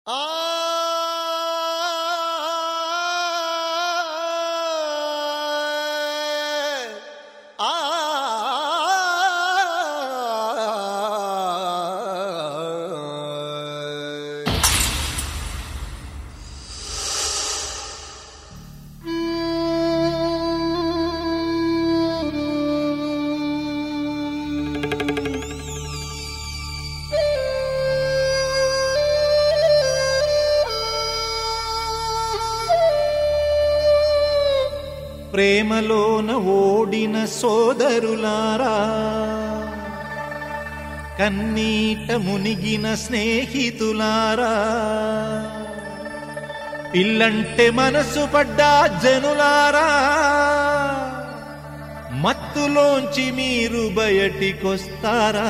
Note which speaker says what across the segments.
Speaker 1: ప్రేమలోన ఓడిన సోదరులారా కన్నీట మునిగిన స్నేహితులారా పిల్లంటే మనసు పడ్డా జనులారా మత్తులోంచి మీరు బయటికొస్తారా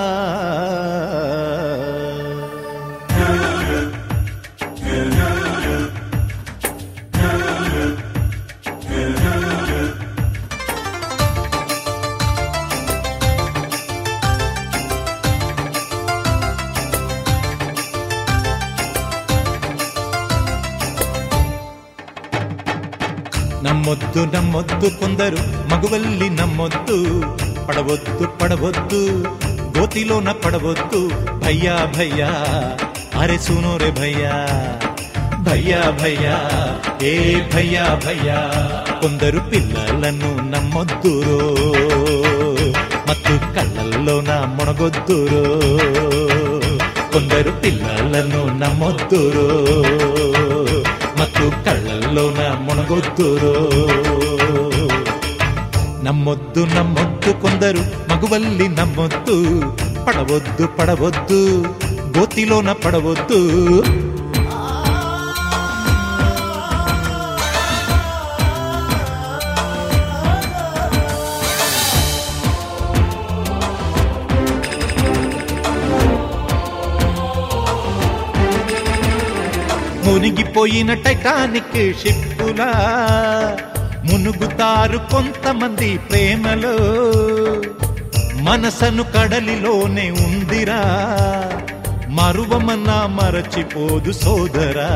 Speaker 1: నమ్మొద్దు నమ్మొద్దు కొందరు మగువల్లి నమ్మొద్దు పడవద్దు పడవద్దు గోతిలోన పడవద్దు భయ్యా భయ్యా అరే సునో రే భయ్యా భయ్యా భయ్యా ఏ భయ్యా భయ్యా కొందరు పిల్లలను నమ్మొద్దురో మత్తు కళ్ళల్లోన మునగొద్దురో కొందరు పిల్లలను నమ్మొద్దురో మత్తు కళ్ళల్లోన మునగొద్దురో నమ్మొద్దు నమ్మొద్దు కొందరు మగువల్లి నమ్మొద్దు పడవద్దు పడవద్దు గోతిలోన పడవద్దు మునిగిపోయిన టైటానిక్ షిప్పులా మునుగుతారు కొంతమంది ప్రేమలో మనసను కడలిలోనే ఉందిరా మరువమన్నా మరచిపోదు సోదరా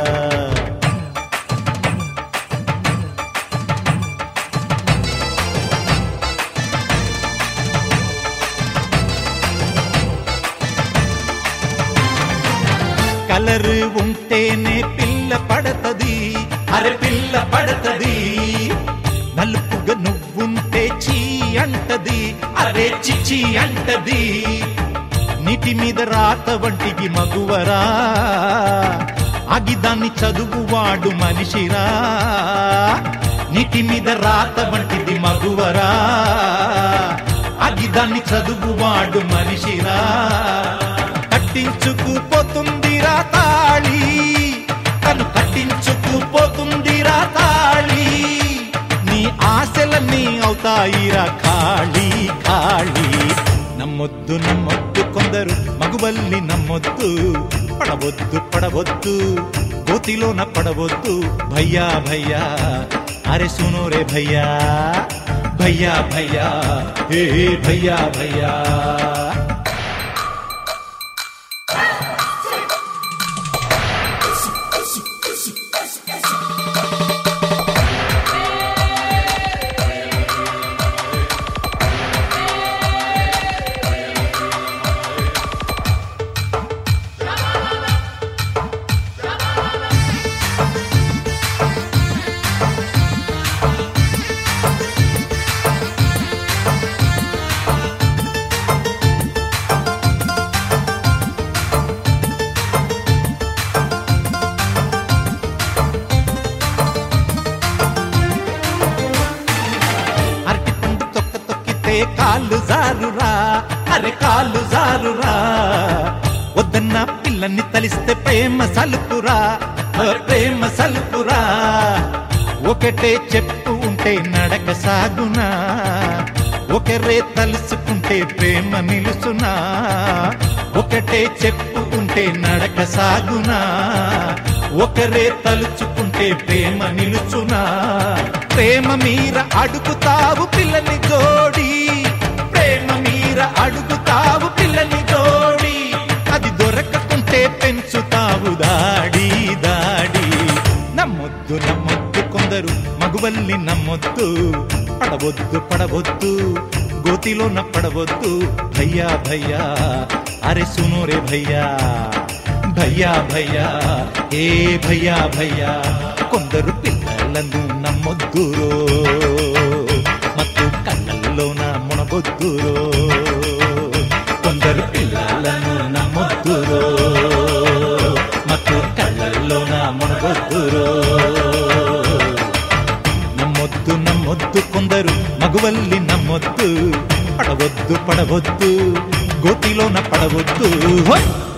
Speaker 1: కలరు ఉంటేనే పిల్ల పడతది అరే పిల్ల పడతది నలుపుగా నువ్వుంటే చీ అంటది అరే చిచి అంటది నీటి మీద రాత వంటికి మగువరా అగిదాన్ని చదువువాడు మనిషిరా నీటి మీద రాత వంటిది మగువరా అగిదాన్ని చదువువాడు మనిషిరా కట్టించుకుపోతుందిరా తాళి తను కట్టించుకుపోతుందిరా తాళి నీ ఆశలన్నీ అవుతాయిరా ఖాళీ ఖాళీ నమ్మొద్దు నమ్మొద్దు కొందరు మగువల్లి నమ్మొద్దు పడవద్దు పడవద్దు గోతిలోన పడవద్దు భయ్యా భయ్యా అరే సునో రే భయ్యా భయ్యా భయ్యా ఏ భయ్యా భయ్యా అరటి పండు తొక్క తొక్కితే కాళ్ళు జారురా అరే కాళ్ళు జారురా వద్దన్న పిల్లని తలిస్తే ప్రేమ సలుపురా ఓ ప్రేమ సలుపురా ఒకటే చెప్పు ఉంటే నడక సాగునా ఒకరే తలుసుకుంటే ప్రేమ నిలుసునా ఒకటే చెప్పు ఉంటే నడక సాగునా ఒకరే తలుచుకుంటే ప్రేమ నిలుచునా ప్రేమ మీర అడుగుతావు పిల్లని జోడి ప్రేమ మీర అడుగుతావు పిల్లని జోడి అది దొరకకుంటే పెంచుతావు మగువల్లి నమ్మొద్దు పడవద్దు పడవద్దు గోతిలోన పడవద్దు భయ్యా భయ్యా అరే సును రే భయ్యా భయ్యా భయ్యా ఏ భయ్యా భయ్యా కొందరు పిల్లలను నమ్మొద్దురో మత్తు కళ్ళల్లోన మునగొద్దురో కొందరు పిల్లలను నమ్మొద్దురో మత్తు కళ్ళల్లోన మునగొద్దురో నమ్మొద్దు నమ్మొద్దు కొందరు మగువల్లి నమ్మొద్దు పడవద్దు పడవద్దు గోతిలోన పడవద్దు హోయ్